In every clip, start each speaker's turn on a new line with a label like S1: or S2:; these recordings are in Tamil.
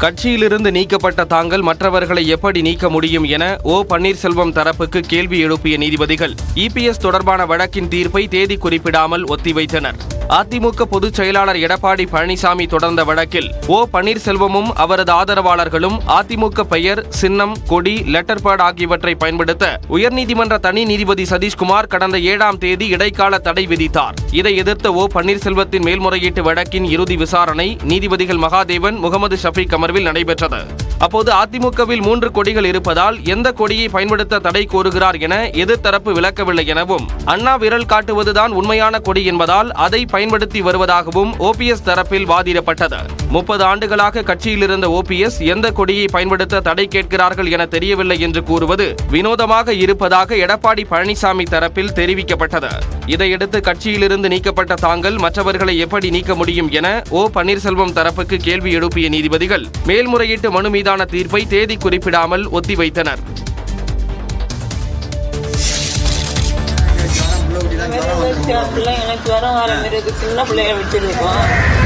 S1: கட்சியிலிருந்து நீக்கப்பட்ட தாங்கள் மற்றவர்களை எப்படி நீக்க முடியும் என ஓ பன்னீர்செல்வம் தரப்புக்கு கேள்வி எழுப்பிய நீதிபதிகள் இபிஎஸ் தொடர்பான வழக்கின் தீர்ப்பை தேதி குறிப்பிடாமல் ஒத்திவைத்தனர் அதிமுக பொதுச் செயலாளர் எடப்பாடி பழனிசாமி தொடர்ந்த வழக்கில் ஓ பன்னீர்செல்வமும் அவரது ஆதரவாளர்களும் அதிமுக பெயர் சின்னம் கொடி லெட்டர் பேட் ஆகியவற்றை பயன்படுத்த உயர்நீதிமன்ற தனி நீதிபதி சதீஷ்குமார் கடந்த ஏழாம் தேதி இடைக்கால தடை விதித்தார் இதை எதிர்த்த ஓ பன்னீர்செல்வத்தின் மேல்முறையீட்டு வழக்கின் இறுதி விசாரணை நீதிபதிகள் மகாதேவன் முகமது ஷஃபீக் அமர்வில் நடைபெற்றது அப்போது அதிமுகவில் மூன்று கொடிகள் இருப்பதால் எந்த கொடியை பயன்படுத்த தடை கோருகிறார் என எதிர்த்தரப்பு விளக்கவில்லை எனவும் அண்ணா விரல் காட்டுவதுதான் உண்மையான கொடி என்பதால் அதை பயன்படுத்தி வருவதாகவும் ஓபிஎஸ் தரப்பில் வாதிடப்பட்டது முப்பது ஆண்டுகளாக கட்சியில் இருந்த ஓபிஎஸ் எந்த கொடியை பயன்படுத்த தடை கேட்கிறார்கள் என தெரியவில்லை என்று கூறுவது வினோதமாக இருப்பதாக எடப்பாடி பழனிசாமி தரப்பில் தெரிவிக்கப்பட்டது இதையடுத்து கட்சியிலிருந்து நீக்கப்பட்ட தாங்கள் மற்றவர்களை எப்படி நீக்க முடியும் என ஓ பன்னீர்செல்வம் தரப்புக்கு கேள்வி எழுப்பிய நீதிபதிகள் மேல்முறையீட்டு மனு மீதான தீர்ப்பை தேதி குறிப்பிடாமல் ஒத்திவைத்தனர்
S2: பிள்ளை எனக்கு வர வர மாதிரி இருக்கு சின்ன பிள்ளைய வச்சிருக்கோம்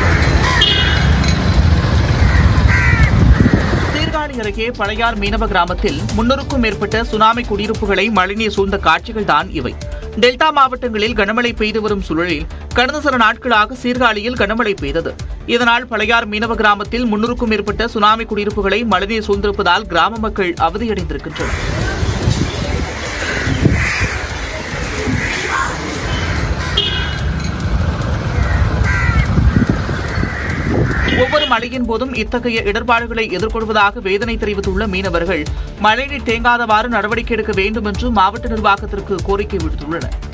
S3: சீர்காழி அருகே பழையார் மீனவ கிராமத்தில் முன்னூறுக்கும் மேற்பட்ட சுனாமி குடியிருப்புகளை மழைநீர் சூழ்ந்த காட்சிகள் தான் இவை டெல்டா மாவட்டங்களில் கனமழை பெய்து வரும் சூழலில் கடந்த சில நாட்களாக சீர்காழியில் கனமழை பெய்தது இதனால் பழையார் மீனவ கிராமத்தில் முன்னூறுக்கும் மேற்பட்ட சுனாமி குடியிருப்புகளை மழைநீர் சூழ்ந்திருப்பதால் கிராம மக்கள் அவதியடைந்திருக்கின்றனர் ஒவ்வொரு மழையின் போதும் இத்தகைய இடர்பாடுகளை எதிர்கொள்வதாக வேதனை தெரிவித்துள்ள மீனவர்கள் மழைநீர் தேங்காதவாறு நடவடிக்கை எடுக்க வேண்டும் என்று மாவட்ட நிர்வாகத்திற்கு கோரிக்கை விடுத்துள்ளனர்